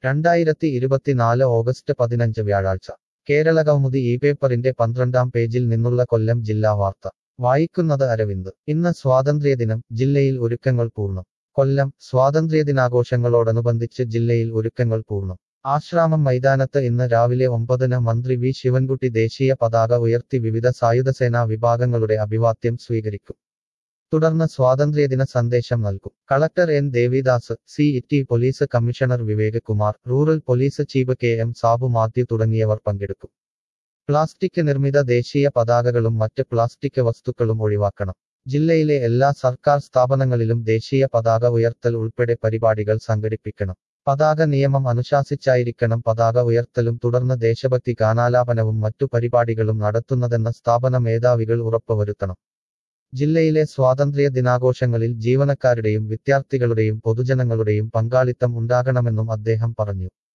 രണ്ടായിരത്തി ഇരുപത്തിനാല് ഓഗസ്റ്റ് പതിനഞ്ച് വ്യാഴാഴ്ച കേരള കൗമുദി ഈ പേപ്പറിന്റെ പന്ത്രണ്ടാം പേജിൽ നിന്നുള്ള കൊല്ലം ജില്ലാ വാർത്ത വായിക്കുന്നത് അരവിന്ദ് ഇന്ന് സ്വാതന്ത്ര്യദിനം ജില്ലയിൽ ഒരുക്കങ്ങൾ പൂർണ്ണം കൊല്ലം സ്വാതന്ത്ര്യദിനാഘോഷങ്ങളോടനുബന്ധിച്ച് ജില്ലയിൽ ഒരുക്കങ്ങൾ പൂർണ്ണം ആശ്രാമം മൈതാനത്ത് ഇന്ന് രാവിലെ ഒമ്പതിന് മന്ത്രി വി ശിവൻകുട്ടി ദേശീയ പതാക ഉയർത്തി വിവിധ സായുധസേനാ വിഭാഗങ്ങളുടെ അഭിവാദ്യം സ്വീകരിക്കും തുടർന്ന് സ്വാതന്ത്ര്യദിന സന്ദേശം നൽകും collector N Devidas city police commissioner Vivek Kumar rural police chief K M Sabu Mathew തുടങ്ങിയവർ പങ്കെടുക്കും പ്ലാസ്റ്റിക് നിർമ്മിത ദേശീയ പതാകകളും മറ്റ് പ്ലാസ്റ്റിക് വസ്തുക്കളും ഒഴിവാക്കണം ജില്ലയിലെ എല്ലാ സർക്കാർ സ്ഥാപനങ്ങളിലും ദേശീയ പതാക ഉയർത്തൽ ഉൾപ്പെടെ പരിപാടികൾ സംഘടിപ്പിക്കണം പതാക നിയമം അനുശാസിച്ചായിരിക്കണം പതാക ഉയർത്തലും തുടർന്ന് ദേശഭക്തി ഗാനാലാപനവും മറ്റു പരിപാടികളും നടത്തുന്നതെന്ന സ്ഥാപന മേധാവികൾ ഉറപ്പുവരുത്തണം ജില്ലയിലെ സ്വാതന്ത്ര്യ ദിനാഘോഷങ്ങളിൽ ജീവനക്കാരുടെയും വിദ്യാർത്ഥികളുടെയും പൊതുജനങ്ങളുടെയും പങ്കാളിത്തം ഉണ്ടാകണമെന്നും അദ്ദേഹം പറഞ്ഞു